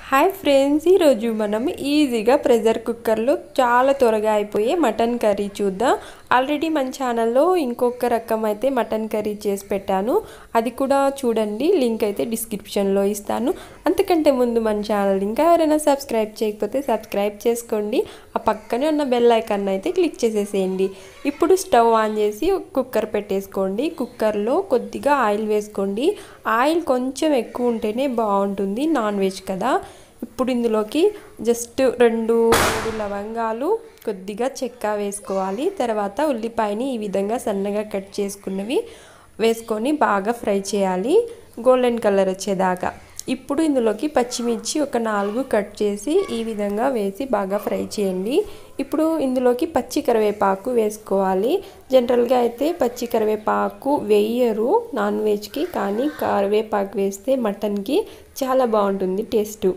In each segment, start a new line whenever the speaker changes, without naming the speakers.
hi friends ఈరోజు మనం ఈజీగా ప్రెషర్ కుక్కర్లో చాలా త్వరగా అయిపోయే మటన్ కర్రీ చూద్దాం ఆల్రెడీ మన ఛానల్లో ఇంకొక రకం అయితే మటన్ కర్రీ చేసి పెట్టాను అది కూడా చూడండి లింక్ అయితే డిస్క్రిప్షన్లో ఇస్తాను అంతకంటే ముందు మన ఛానల్ ఇంకా ఎవరైనా సబ్స్క్రైబ్ చేయకపోతే సబ్స్క్రైబ్ చేసుకోండి ఆ పక్కనే ఉన్న బెల్ ఐకాన్ అయితే క్లిక్ చేసేసేయండి ఇప్పుడు స్టవ్ ఆన్ చేసి ఒక కుక్కర్ పెట్టేసుకోండి కుక్కర్లో కొద్దిగా ఆయిల్ వేసుకోండి ఆయిల్ కొంచెం ఎక్కువ ఉంటేనే బాగుంటుంది నాన్ వెజ్ కదా ఇప్పుడు ఇందులోకి జస్ట్ రెండు మూడు లవంగాలు కొద్దిగా చెక్క వేసుకోవాలి తర్వాత ఉల్లిపాయని ఈ విధంగా సన్నగా కట్ చేసుకున్నవి వేసుకొని బాగా ఫ్రై చేయాలి గోల్డెన్ కలర్ వచ్చేదాకా ఇప్పుడు ఇందులోకి పచ్చిమిర్చి ఒక నాలుగు కట్ చేసి ఈ విధంగా వేసి బాగా ఫ్రై చేయండి ఇప్పుడు ఇందులోకి పచ్చి కరివేపాకు వేసుకోవాలి జనరల్గా అయితే పచ్చి కరివేపాకు వేయరు నాన్ వెజ్కి కానీ కరివేపాకు వేస్తే మటన్కి చాలా బాగుంటుంది టేస్ట్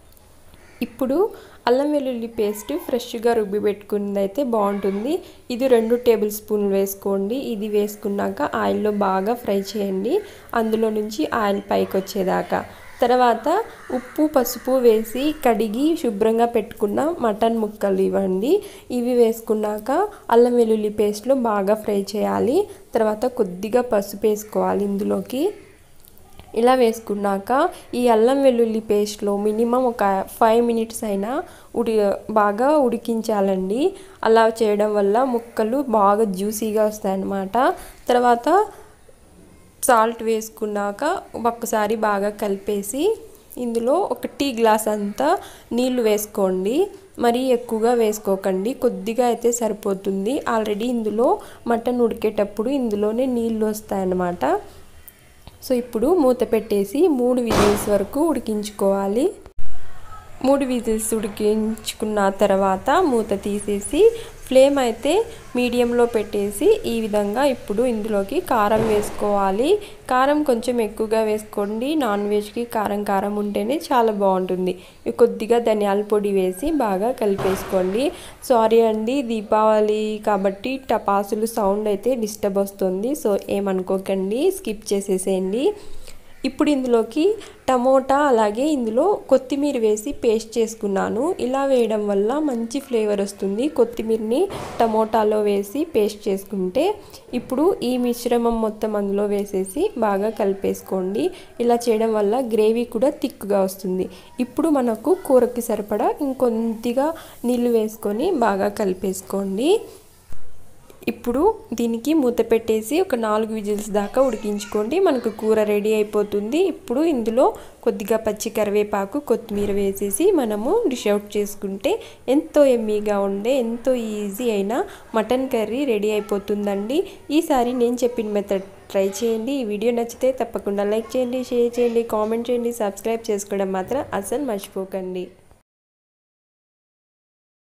ఇప్పుడు అల్లం వెల్లుల్లి పేస్ట్ ఫ్రెష్గా రుబ్బి పెట్టుకున్నది అయితే బాగుంటుంది ఇది రెండు టేబుల్ స్పూన్లు వేసుకోండి ఇది వేసుకున్నాక ఆయిల్లో బాగా ఫ్రై చేయండి అందులో నుంచి ఆయిల్ పైకి వచ్చేదాకా తర్వాత ఉప్పు పసుపు వేసి కడిగి శుభ్రంగా పెట్టుకున్న మటన్ ముక్కలు ఇవ్వండి ఇవి వేసుకున్నాక అల్లం వెల్లుల్లి పేస్ట్లో బాగా ఫ్రై చేయాలి తర్వాత కొద్దిగా పసుపు వేసుకోవాలి ఇందులోకి ఇలా వేసుకున్నాక ఈ అల్లం వెల్లుల్లి పేస్ట్లో మినిమం ఒక ఫైవ్ మినిట్స్ అయినా ఉడి బాగా ఉడికించాలండి అలా చేయడం వల్ల ముక్కలు బాగా జ్యూసీగా వస్తాయన్నమాట తర్వాత సాల్ట్ వేసుకున్నాక ఒక్కసారి బాగా కలిపేసి ఇందులో ఒక టీ గ్లాస్ అంతా నీళ్లు వేసుకోండి మరీ ఎక్కువగా వేసుకోకండి కొద్దిగా అయితే సరిపోతుంది ఆల్రెడీ ఇందులో మటన్ ఉడికేటప్పుడు ఇందులోనే నీళ్ళు వస్తాయన్నమాట సో ఇప్పుడు మూత పెట్టేసి మూడు విజిల్స్ వరకు ఉడికించుకోవాలి మూడు విజిల్స్ ఉడికించుకున్న తర్వాత మూత తీసేసి ఫ్లేమ్ అయితే మీడియంలో పెట్టేసి ఈ విధంగా ఇప్పుడు ఇందులోకి కారం వేసుకోవాలి కారం కొంచెం ఎక్కువగా వేసుకోండి నాన్ వెజ్కి కారం కారం ఉంటేనే చాలా బాగుంటుంది కొద్దిగా ధనియాల పొడి వేసి బాగా కలిపేసుకోండి సారీ అండి దీపావళి కాబట్టి టపాసులు సౌండ్ అయితే డిస్టర్బ్ వస్తుంది సో ఏమనుకోకండి స్కిప్ చేసేసేయండి ఇప్పుడు ఇందులోకి టమోటా అలాగే ఇందులో కొత్తిమీర వేసి పేస్ట్ చేసుకున్నాను ఇలా వేయడం వల్ల మంచి ఫ్లేవర్ వస్తుంది కొత్తిమీరని టమోటాలో వేసి పేస్ట్ చేసుకుంటే ఇప్పుడు ఈ మిశ్రమం మొత్తం అందులో వేసేసి బాగా కలిపేసుకోండి ఇలా చేయడం వల్ల గ్రేవీ కూడా థిక్గా వస్తుంది ఇప్పుడు మనకు కూరకి సరిపడా ఇంకొద్దిగా నీళ్ళు వేసుకొని బాగా కలిపేసుకోండి ఇప్పుడు దీనికి మూత పెట్టేసి ఒక నాలుగు విజిల్స్ దాకా ఉడికించుకోండి మనకు కూర రెడీ అయిపోతుంది ఇప్పుడు ఇందులో కొద్దిగా పచ్చి కరివేపాకు కొత్తిమీర వేసేసి మనము డిష్ అవుట్ చేసుకుంటే ఎంతో ఎమ్మీగా ఉండే ఎంతో ఈజీ అయిన మటన్ కర్రీ రెడీ అయిపోతుందండి ఈసారి నేను చెప్పిన మెథడ్ ట్రై చేయండి ఈ వీడియో నచ్చితే తప్పకుండా లైక్ చేయండి షేర్ చేయండి కామెంట్ చేయండి సబ్స్క్రైబ్ చేసుకోవడం మాత్రం అసలు మర్చిపోకండి